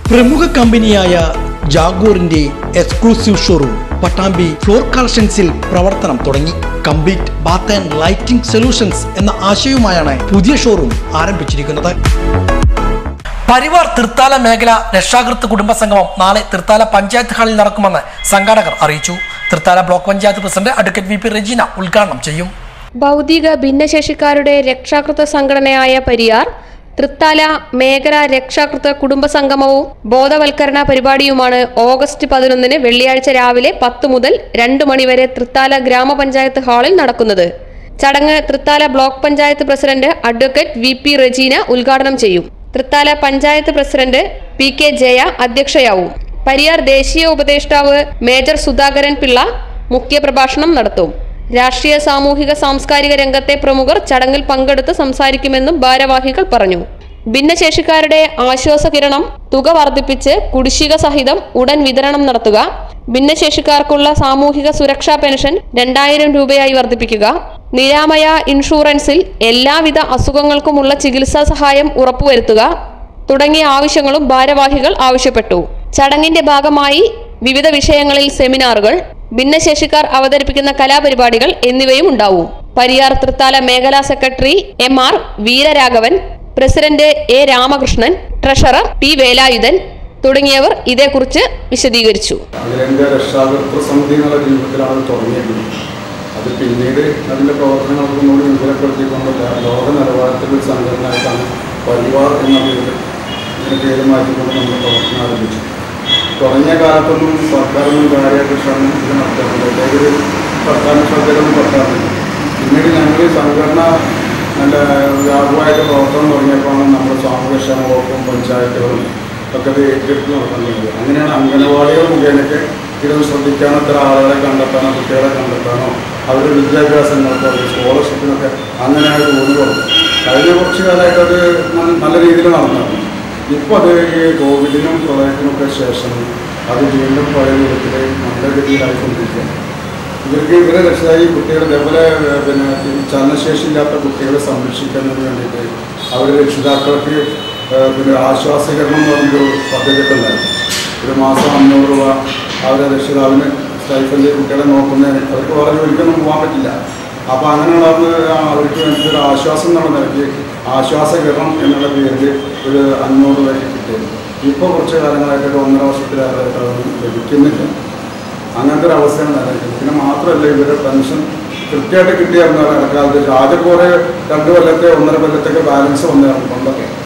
പ്രമുഖ കമ്പനിയായ ജാഗോറിന്റെ എക്സ്ക്ലൂസീവ് ഷോറൂം പട്ടാമ്പി ഫ്ലോർ കളക്ഷൻസിൽ പ്രവർത്തനം തുടങ്ങി complete bath and lighting solutions എന്ന ആശയവുമായാണ് പുതിയ ഷോറൂം ആരംഭിച്ചിരിക്കുന്നത് പരിവാർ തൃത്താല മേഖല രക്ഷാകൃത്ത് കുടുംബ സംഗമം നാളെ തൃത്താല പഞ്ചായത്ത് ഹാളിൽ നടക്കുമെന്ന് സംഘാടകർ അറിയിച്ചു Thrithala block panchayat president advocate V P Regina ഉദ്ഘാടനം ചെയ്യും ഭൗതിക ഭിന്നശേഷിക്കാരുടെ രക്ഷാകൃത സംഘടനയായ പരിയാർ തൃത്താല മേഖല രക്ഷാകൃത കുടുംബ സംഗമവും ബോധവൽക്കരണ പരിപാടിയുമാണ് ഓഗസ്റ്റ് പതിനൊന്നിന് വെള്ളിയാഴ്ച രാവിലെ പത്ത് മുതൽ രണ്ട് മണിവരെ തൃത്താല ഗ്രാമപഞ്ചായത്ത് ഹാളിൽ നടക്കുന്നത് ചടങ്ങ് Thrithala block panchayat president advocate V P Regina ഉദ്ഘാടനം ചെയ്യും Thrithala panchayat president P K Jaya അധ്യക്ഷയാവും പരിയാർ ദേശീയ ഉപദേഷ്ടാവ് മേജർ സുധാകരൻ പിള്ള മുഖ്യപ്രഭാഷണം നടത്തും രാഷ്ട്രീയ സാമൂഹിക സാംസ്കാരിക രംഗത്തെ പ്രമുഖർ ചടങ്ങിൽ പങ്കെടുത്ത് സംസാരിക്കുമെന്നും ഭാരവാഹികൾ പറഞ്ഞു ഭിന്നശേഷിക്കാരുടെ ആശ്വാസ കിരണം തുക വർദ്ധിപ്പിച്ച് കുടിശ്ശിക സഹിതം ഉടൻ വിതരണം നടത്തുക ഭിന്നശേഷിക്കാർക്കുള്ള സാമൂഹിക സുരക്ഷാ പെൻഷൻ രണ്ടായിരം രൂപയായി വർദ്ധിപ്പിക്കുക നിരാമയ ഇൻഷുറൻസിൽ എല്ലാവിധ അസുഖങ്ങൾക്കുമുള്ള ചികിത്സാ സഹായം ഉറപ്പുവരുത്തുക തുടങ്ങിയ ആവശ്യങ്ങളും ഭാരവാഹികൾ ആവശ്യപ്പെട്ടു ചടങ്ങിന്റെ ഭാഗമായി വിവിധ വിഷയങ്ങളിൽ സെമിനാറുകൾ ഭിന്നശേഷിക്കാർ അവതരിപ്പിക്കുന്ന കലാപരിപാടികൾ എന്നിവയും ഉണ്ടാവും പരിയാർ തൃത്താല മേഖലാ secretary M R Veeraraghavan president A Ramakrishnan treasurer P Velayudhan തുടങ്ങിയവർ ഇതേക്കുറിച്ച് വിശദീകരിച്ചു അഖിലേന്ത്യാ രക്ഷാകർത്തൃ സമിതി എന്നുള്ള രൂപത്തിലാണ് തുടങ്ങിയിട്ടുള്ളത് അത് പിന്നീട് അതിൻ്റെ പ്രവർത്തനങ്ങൾക്ക് കൂടി വിപുലപ്പെടുത്തിക്കൊണ്ട് ലോക നിലവാരത്തിൽ ഒരു സംഘടനയായിട്ടാണ് പരിവാർ എന്ന പേര് ഇതിന് പേര് മാറ്റിക്കൊണ്ട് നമ്മൾ പ്രവർത്തനം ആരംഭിച്ചു തുടങ്ങിയ കാലത്തൊന്നും സർക്കാരൊന്നും കാര്യമായിട്ട് ശ്രമം ഇത് നടത്താറില്ല ഏതൊരു സർക്കാരിന് ശ്രദ്ധയിലൊന്നും പെട്ടാറില്ല പിന്നീട് ഞങ്ങൾ ഈ സംഘടന നല്ല വ്യാപകമായിട്ട് പ്രവർത്തനം തുടങ്ങിയപ്പോഴാണ് നമ്മൾ സാമൂഹ്യക്ഷേമ വകുപ്പും പഞ്ചായത്തുകളും ഒക്കെ ഇത് ഏറ്റെടുത്ത് നടത്തുന്നത് അങ്ങനെയാണ് അംഗനവാടികൾ മുഖേനയ്ക്ക് ഇതൊന്ന് ശ്രദ്ധിക്കാനോ ഇത്ര ആളുകളെ കണ്ടെത്താനോ കുട്ടികളെ കണ്ടെത്താനോ അവരുടെ വിദ്യാഭ്യാസങ്ങൾക്ക് അവരുടെ സ്കോളർഷിപ്പിനൊക്കെ അങ്ങനെയാണ് തോന്നി തുടങ്ങി കഴിഞ്ഞ കുറച്ച് കാലമായിട്ട് അത് നല്ല- നല്ല രീതിയിൽ നടന്നിരുന്നു ഇപ്പോൾ അത് ഈ കോവിഡിനും പ്രളയത്തിനൊക്കെ ശേഷം അത് വീണ്ടും പഴയ രൂപത്തിൽ മന്ദഗതിയിലായിക്കൊണ്ടിരിക്കുകയാണ് ഇവർക്ക് ഇവരെ രക്ഷിതായി കുട്ടികൾ ഇതേപോലെ ഏഹ്, പിന്നെ ഈ ചലനശേഷിയില്ലാത്ത കുട്ടികളെ സംരക്ഷിക്കുന്നതിന് വേണ്ടിയിട്ട് അവരുടെ രക്ഷിതാക്കൾക്ക് ഏഹ്, പിന്നെ ആശ്വാസീകരണം എന്ന് പറഞ്ഞൊരു പദ്ധതിയൊക്കെ ഉണ്ടായിരുന്നു ഒരു മാസം അഞ്ഞൂറ് രൂപ അവരെ രക്ഷിതാവിന് സ്റ്റൈഫൻ്റെ കുട്ടികളെ നോക്കുന്നതിന് അവർക്ക് വേറെ ജോലിക്കൊന്നും പോകാൻ പറ്റില്ല അപ്പോൾ അങ്ങനെയുള്ള അവർക്ക് വേണ്ടിയിട്ട് ഒരു ആശ്വാസം എന്നുള്ള നിലയ്ക്ക് ആശ്വാസകരണം എന്നുള്ള പേരിൽ ഒരു അഞ്ഞൂറ് രൂപയ്ക്ക് കിട്ടിയിരുന്നു ഇപ്പോൾ കുറച്ച് കാലങ്ങളായിട്ട് ഒരു ഒന്നര വർഷത്തിലായിട്ട് അതൊന്നും ലഭിക്കുന്നില്ല അങ്ങനത്തെ ഒരു അവസ്ഥയാണ് നിലനിൽക്കുന്നത് പിന്നെ മാത്രമല്ല ഇവരുടെ പെൻഷൻ കൃത്യമായിട്ട് കിട്ടിയായിരുന്നു ഇടക്കാലത്ത് ആദ്യം കുറേ രണ്ട് കൊല്ലത്തെ ഒന്നര കൊല്ലത്തൊക്കെ ബാലൻസ് വന്നായിരുന്നു പണ്ടൊക്കെ